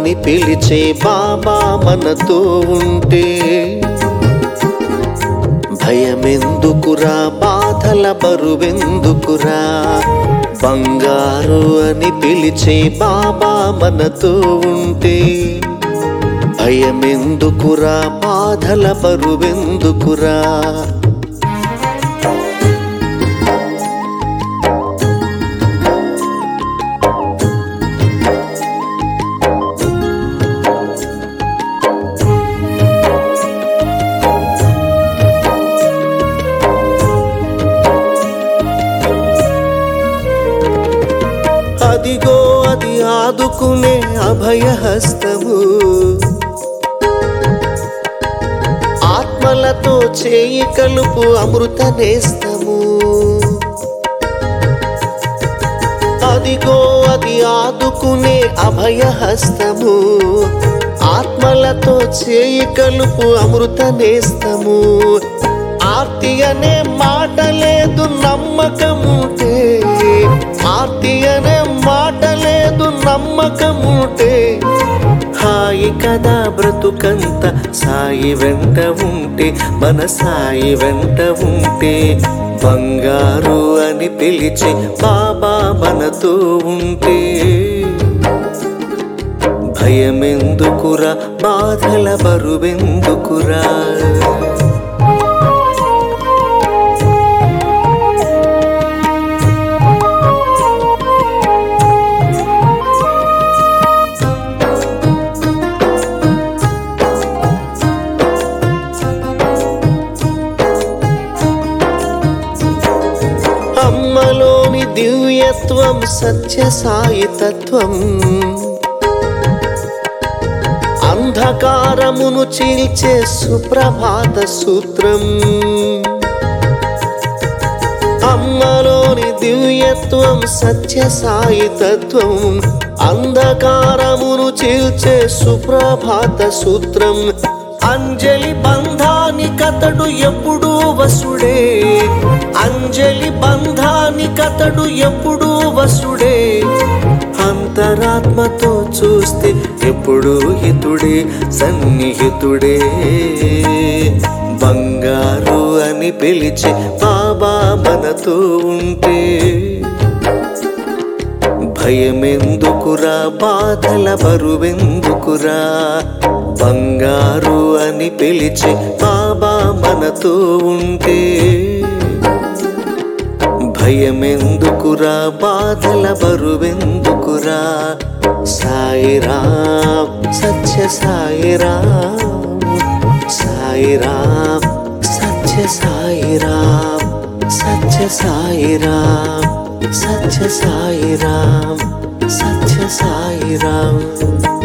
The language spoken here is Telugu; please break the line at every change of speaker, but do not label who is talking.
అని పిలిచే బాబా మనతో ఉంటే భయమెందుకురా బాధల బరువెందుకురా బంగారు అని పిలిచే బాబా మనతో ఉంటే భయమెందుకురా బాధల బరువెందుకురా అదిగో అది ఆదుకునే అభయహస్తము ఆత్మలతో చేయి కలుపు అమృత నేస్తము అదిగో అది ఆదుకునే అభయహస్తము ఆత్మలతో చేయి కలుపు అమృత నేస్తము ఆర్తి అనే మాట లేదు నమ్మకముంటే ఆర్తి అనే మాట లేదు నమ్మకముంటే హాయి కదా బ్రతుకంత సాయి వెంట ఉంటే మన సాయి వెంట ఉంటే బంగారు అని పిలిచి బాబా మనతో ఉంటే భయమెందుకురా బాధల బరువెందుకురా అమ్మలోని దివ్యత్వం సత్య సాయి తత్వం అంధకారమును చీల్చే సుప్రభాత సూత్రం అమ్మలోని దివ్యత్వం సత్య సాయి తత్వం అంధకారమును చీల్చే సుప్రభాత సూత్రం అంజలి బంధానికతడు ఎప్పుడూ వసుడే అంజలి బంధానికతడు ఎప్పుడూ వసుడే అంతరాత్మతో చూస్తే ఎప్పుడూ హితుడే సన్నిహితుడే బంగారు అని పిలిచి బాబా మనతో ఉంటే భయమెందుకురా బాధల బరువెందుకురా బంగారు అని పిలిచి బాబా మనతో ఉంటే భయమెందుకురా బాధల బరువెందుకురా సాయిరామ్ సత్య సాయిరామ్ సాయిరామ్ సత్య సాయిరామ్ సత్య సాయిరామ్ సత్య సాయిరామ్ సత్య సాయిరామ్